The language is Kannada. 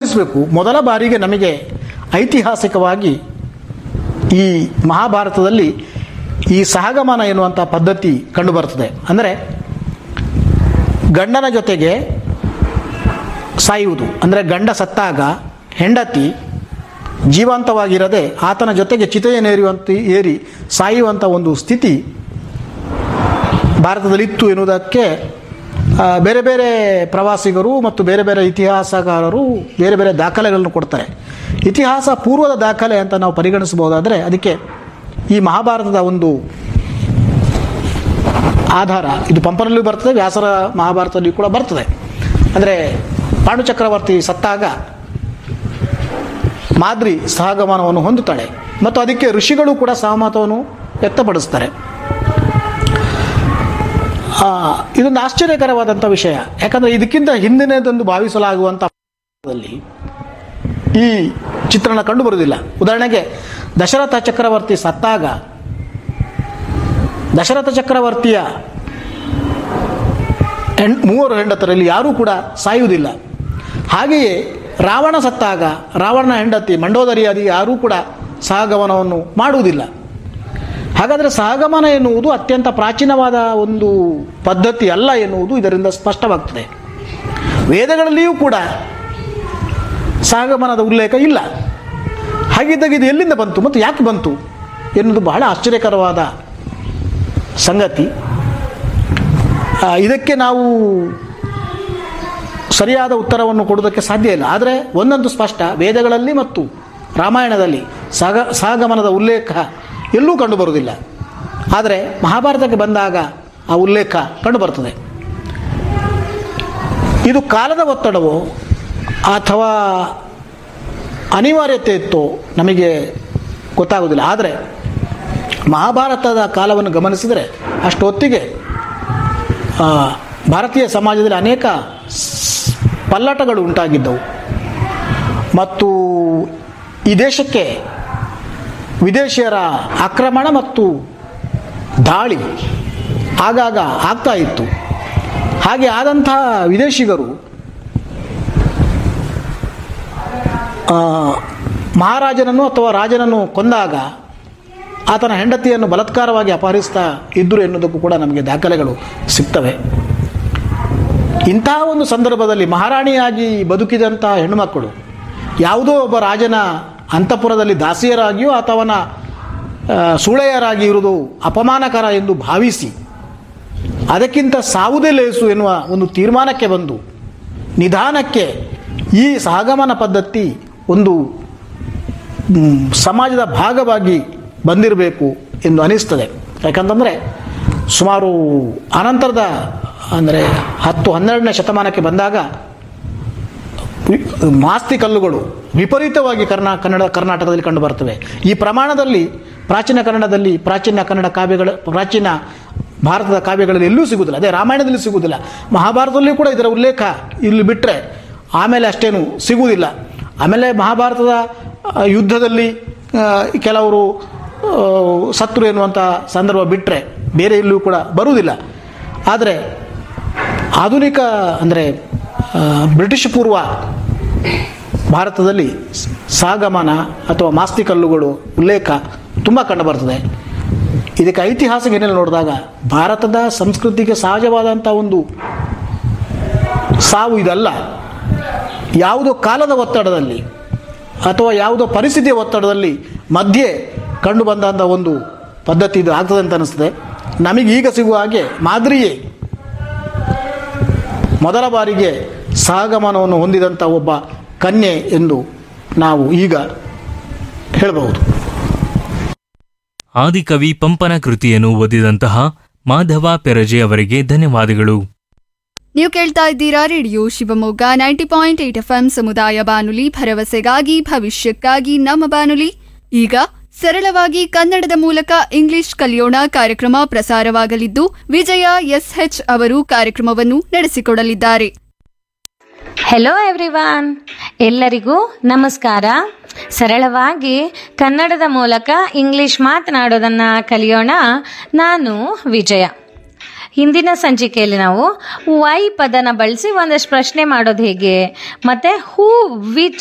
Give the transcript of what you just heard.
ಗಮನಿಸಬೇಕು ಮೊದಲ ಬಾರಿಗೆ ನಮಗೆ ಐತಿಹಾಸಿಕವಾಗಿ ಈ ಮಹಾಭಾರತದಲ್ಲಿ ಈ ಸಹಗಮನ ಎನ್ನುವಂಥ ಪದ್ಧತಿ ಕಂಡುಬರ್ತದೆ ಅಂದರೆ ಗಂಡನ ಜೊತೆಗೆ ಸಾಯುವುದು ಅಂದರೆ ಗಂಡ ಸತ್ತಾಗ ಹೆಂಡತಿ ಜೀವಂತವಾಗಿರದೆ ಆತನ ಜೊತೆಗೆ ಚಿತೆಯನ್ನೇರಿಯುವಂತ ಏರಿ ಸಾಯುವಂಥ ಒಂದು ಸ್ಥಿತಿ ಭಾರತದಲ್ಲಿತ್ತು ಎನ್ನುವುದಕ್ಕೆ ಆ, ಬೇರೆ ಬೇರೆ ಪ್ರವಾಸಿಗರು ಮತ್ತು ಬೇರೆ ಬೇರೆ ಇತಿಹಾಸಕಾರರು ಬೇರೆ ಬೇರೆ ದಾಖಲೆಗಳನ್ನು ಕೊಡ್ತಾರೆ ಇತಿಹಾಸ ಪೂರ್ವದ ದಾಖಲೆ ಅಂತ ನಾವು ಪರಿಗಣಿಸಬಹುದಾದರೆ ಅದಕ್ಕೆ ಈ ಮಹಾಭಾರತದ ಒಂದು ಆಧಾರ ಇದು ಪಂಪನಲ್ಲೂ ಬರ್ತದೆ ವ್ಯಾಸರ ಮಹಾಭಾರತದಲ್ಲಿಯೂ ಕೂಡ ಬರ್ತದೆ ಅಂದರೆ ಪಾಂಡು ಚಕ್ರವರ್ತಿ ಸತ್ತಾಗ ಮಾದ್ರಿ ಸಹಗಮನವನ್ನು ಹೊಂದುತ್ತಾಳೆ ಮತ್ತು ಅದಕ್ಕೆ ಋಷಿಗಳು ಕೂಡ ಸಹಮತವನ್ನು ವ್ಯಕ್ತಪಡಿಸ್ತಾರೆ ಆ, ಇದೊಂದು ಆಶ್ಚರ್ಯಕರವಾದಂಥ ವಿಷಯ ಯಾಕಂದರೆ ಇದಕ್ಕಿಂತ ಹಿಂದಿನದೊಂದು ಭಾವಿಸಲಾಗುವಂಥ ದಲ್ಲಿ ಈ ಚಿತ್ರಣ ಕಂಡು ಬರುವುದಿಲ್ಲ ಉದಾಹರಣೆಗೆ ದಶರಥ ಚಕ್ರವರ್ತಿ ಸತ್ತಾಗ ದಶರಥ ಚಕ್ರವರ್ತಿಯ ಹೆಣ್ ಮೂವರು ಹೆಂಡತರಲ್ಲಿ ಯಾರೂ ಕೂಡ ಸಾಯುವುದಿಲ್ಲ ಹಾಗೆಯೇ ರಾವಣ ಸತ್ತಾಗ ರಾವಣನ ಹೆಂಡತಿ ಮಂಡೋದರಿಯಾದಿ ಯಾರೂ ಕೂಡ ಸಹಗಮನವನ್ನು ಮಾಡುವುದಿಲ್ಲ ಹಾಗಾದರೆ ಸಹಗಮನ ಎನ್ನುವುದು ಅತ್ಯಂತ ಪ್ರಾಚೀನವಾದ ಒಂದು ಪದ್ಧತಿ ಅಲ್ಲ ಎನ್ನುವುದು ಇದರಿಂದ ಸ್ಪಷ್ಟವಾಗ್ತದೆ ವೇದಗಳಲ್ಲಿಯೂ ಕೂಡ ಸಹಗಮನದ ಉಲ್ಲೇಖ ಇಲ್ಲ ಹಾಗಿದ್ದಾಗ ಇದು ಎಲ್ಲಿಂದ ಬಂತು ಮತ್ತು ಯಾಕೆ ಬಂತು ಎನ್ನುವುದು ಬಹಳ ಆಶ್ಚರ್ಯಕರವಾದ ಸಂಗತಿ ಆ, ಇದಕ್ಕೆ ನಾವು ಸರಿಯಾದ ಉತ್ತರವನ್ನು ಕೊಡುವುದಕ್ಕೆ ಸಾಧ್ಯ ಇಲ್ಲ ಆದರೆ ಒಂದೊಂದು ಸ್ಪಷ್ಟ ವೇದಗಳಲ್ಲಿ ಮತ್ತು ರಾಮಾಯಣದಲ್ಲಿ ಸಹ ಸಹಗಮನದ ಉಲ್ಲೇಖ ಎಲ್ಲೂ ಕಂಡುಬರುವುದಿಲ್ಲ ಆದರೆ ಮಹಾಭಾರತಕ್ಕೆ ಬಂದಾಗ ಆ ಉಲ್ಲೇಖ ಕಂಡುಬರ್ತದೆ ಇದು ಕಾಲದ ಒತ್ತಡವೋ ಅಥವಾ ಅನಿವಾರ್ಯತೆ ಇತ್ತೋ ನಮಗೆ ಗೊತ್ತಾಗೋದಿಲ್ಲ ಆದರೆ ಮಹಾಭಾರತದ ಕಾಲವನ್ನು ಗಮನಿಸಿದರೆ ಅಷ್ಟೊತ್ತಿಗೆ ಆ, ಭಾರತೀಯ ಸಮಾಜದಲ್ಲಿ ಅನೇಕ ಸ್- ಪಲ್ಲಟಗಳು ಉಂಟಾಗಿದ್ದವು ಮತ್ತು ಈ ದೇಶಕ್ಕೆ ವಿದೇಶಿಯರ ಆಕ್ರಮಣ ಮತ್ತು ದಾಳಿ ಆಗಾಗ ಆಗ್ತಾ ಇತ್ತು ಹಾಗೆ ಆದಂಥ ವಿದೇಶಿಗರು ಆ, ಮಹಾರಾಜನನ್ನು ಅಥವಾ ರಾಜನನ್ನು ಕೊಂದಾಗ ಆತನ ಹೆಂಡತಿಯನ್ನು ಬಲಾತ್ಕಾರವಾಗಿ ಅಪಹರಿಸ್ತಾ ಇದ್ದರು ಎನ್ನುವುದಕ್ಕೂ ಕೂಡ ನಮಗೆ ದಾಖಲೆಗಳು ಸಿಗ್ತವೆ ಇಂತಹ ಒಂದು ಸಂದರ್ಭದಲ್ಲಿ ಮಹಾರಾಣಿಯಾಗಿ ಬದುಕಿದಂಥ ಹೆಣ್ಣುಮಕ್ಕಳು ಯಾವುದೋ ಒಬ್ಬ ರಾಜನ ಅಂತಃಪುರದಲ್ಲಿ ದಾಸಿಯರಾಗಿಯೋ ಅಥವನ ಆ, ಸೂಳೆಯರಾಗಿ ಇರುವುದು ಅಪಮಾನಕರ ಎಂದು ಭಾವಿಸಿ ಅದಕ್ಕಿಂತ ಸಾವುದೇ ಲೇಸು ಎನ್ನುವ ಒಂದು ತೀರ್ಮಾನಕ್ಕೆ ಬಂದು ನಿಧಾನಕ್ಕೆ ಈ ಸಹಗಮನ ಪದ್ಧತಿ ಒಂದು ಮ್, ಸಮಾಜದ ಭಾಗವಾಗಿ ಬಂದಿರಬೇಕು ಎಂದು ಅನಿಸ್ತದೆ ಯಾಕಂತಂದರೆ ಸುಮಾರು ಅನಂತರದ ಅಂದರೆ ಹತ್ತು ಹನ್ನೆರಡನೇ ಶತಮಾನಕ್ಕೆ ಬಂದಾಗ ವಿ- ಮಾಸ್ತಿ ಕಲ್ಲುಗಳು ವಿಪರೀತವಾಗಿ ಕರ್ನಾ ಕನ್ನಡ ಕರ್ನಾಟಕದಲ್ಲಿ ಕಂಡು ಬರ್ತವೆ ಈ ಪ್ರಮಾಣದಲ್ಲಿ ಪ್ರಾಚೀನ ಕನ್ನಡದಲ್ಲಿ ಪ್ರಾಚೀನ ಕನ್ನಡ ಕಾವ್ಯಗಳ ಪ್ರಾಚೀನ ಭಾರತದ ಕಾವ್ಯಗಳಲ್ಲಿ ಎಲ್ಲೂ ಸಿಗುವುದಿಲ್ಲ ಅದೇ ರಾಮಾಯಣದಲ್ಲಿ ಸಿಗುವುದಿಲ್ಲ ಮಹಾಭಾರತದಲ್ಲಿಯೂ ಕೂಡ ಇದರ ಉಲ್ಲೇಖ ಇಲ್ಲಿ ಬಿಟ್ಟರೆ ಆಮೇಲೆ ಅಷ್ಟೇನು ಸಿಗುವುದಿಲ್ಲ ಆಮೇಲೆ ಮಹಾಭಾರತದ ಆ, ಯುದ್ಧದಲ್ಲಿ ಆ, ಕೆಲವರು ಆ, ಸತ್ರು ಎನ್ನುವಂಥ ಸಂದರ್ಭ ಬಿಟ್ಟರೆ ಬೇರೆ ಎಲ್ಲೂ ಕೂಡ ಬರುವುದಿಲ್ಲ ಆದರೆ ಆಧುನಿಕ ಅಂದರೆ ಬ್ರಿಟಿಷ್ ಪೂರ್ವ ಭಾರತದಲ್ಲಿ ಸ- ಸಾಗಮನ ಅಥವಾ ಮಾಸ್ತಿ ಕಲ್ಲುಗಳು ಉಲ್ಲೇಖ ತುಂಬ ಕಂಡುಬರ್ತದೆ ಇದಕ್ಕೆ ಐತಿಹಾಸಿಕ ಹಿನ್ನೆಲೆ ನೋಡಿದಾಗ ಭಾರತದ ಸಂಸ್ಕೃತಿಗೆ ಸಹಜವಾದಂಥ ಒಂದು ಸಾವು ಇದಲ್ಲ ಯಾವುದೋ ಕಾಲದ ಒತ್ತಡದಲ್ಲಿ ಅಥವಾ ಯಾವುದೋ ಪರಿಸ್ಥಿತಿಯ ಒತ್ತಡದಲ್ಲಿ ಮಧ್ಯೆ ಕಂಡು ಬಂದಂಥ ಒಂದು ಪದ್ಧತಿ ಇದು ಆಗ್ತದೆ ಅಂತ ಅನಿಸ್ತದೆ ನಮಗೆ ಈಗ ಸಿಗುವ ಹಾಗೆ ಮಾದರಿಯೇ ಮೊದಲ ಬಾರಿಗೆ ಸಹಗಮನವನ್ನು ಹೊಂದಿದಂಥ ಒಬ್ಬ ಕನ್ಯೆ ಎಂದು ನಾವು ಈಗ ಹೇಳಬಹುದು ಆದಿಕವಿ ಪಂಪನ ಕೃತಿಯನ್ನು ಓದಿದಂತಹ ಮಾಧವ ಪೆರಜೆ ಅವರಿಗೆ ಧನ್ಯವಾದಗಳು ನೀವು ಕೇಳ್ತಾ ಇದ್ದೀರಾ radio Shivamogga ninety point eight F ಸಮುದಾಯ ಬಾನುಲಿ ಭರವಸೆಗಾಗಿ ಭವಿಷ್ಯಕ್ಕಾಗಿ ನಮ್ಮ ಬಾನುಲಿ ಈಗ ಸರಳವಾಗಿ ಕನ್ನಡದ ಮೂಲಕ ಇಂಗ್ಲಿಷ್ ಕಲಿಯೋಣ ಕಾರ್ಯಕ್ರಮ ಪ್ರಸಾರವಾಗಲಿದ್ದು ವಿಜಯ ಎಸ್ಎಚ್ ಅವರು ಕಾರ್ಯಕ್ರಮವನ್ನು ನಡೆಸಿಕೊಡಲಿದ್ದಾರೆ ಹೆಲೋ ಎವ್ರಿವಾನ್ ಎಲ್ಲರಿಗೂ ನಮಸ್ಕಾರ ಸರಳವಾಗಿ ಕನ್ನಡದ ಮೂಲಕ ಇಂಗ್ಲಿಷ್ ಮಾತನಾಡೋದನ್ನು ಕಲಿಯೋಣ ನಾನು ವಿಜಯ ಹಿಂದಿನ ಸಂಚಿಕೆಯಲ್ಲಿ ನಾವು ವೈ ಪದನ ಬಳಸಿ ಒಂದಷ್ಟು ಪ್ರಶ್ನೆ ಮಾಡೋದು ಹೇಗೆ ಮತ್ತು ಹೂ ವಿಚ್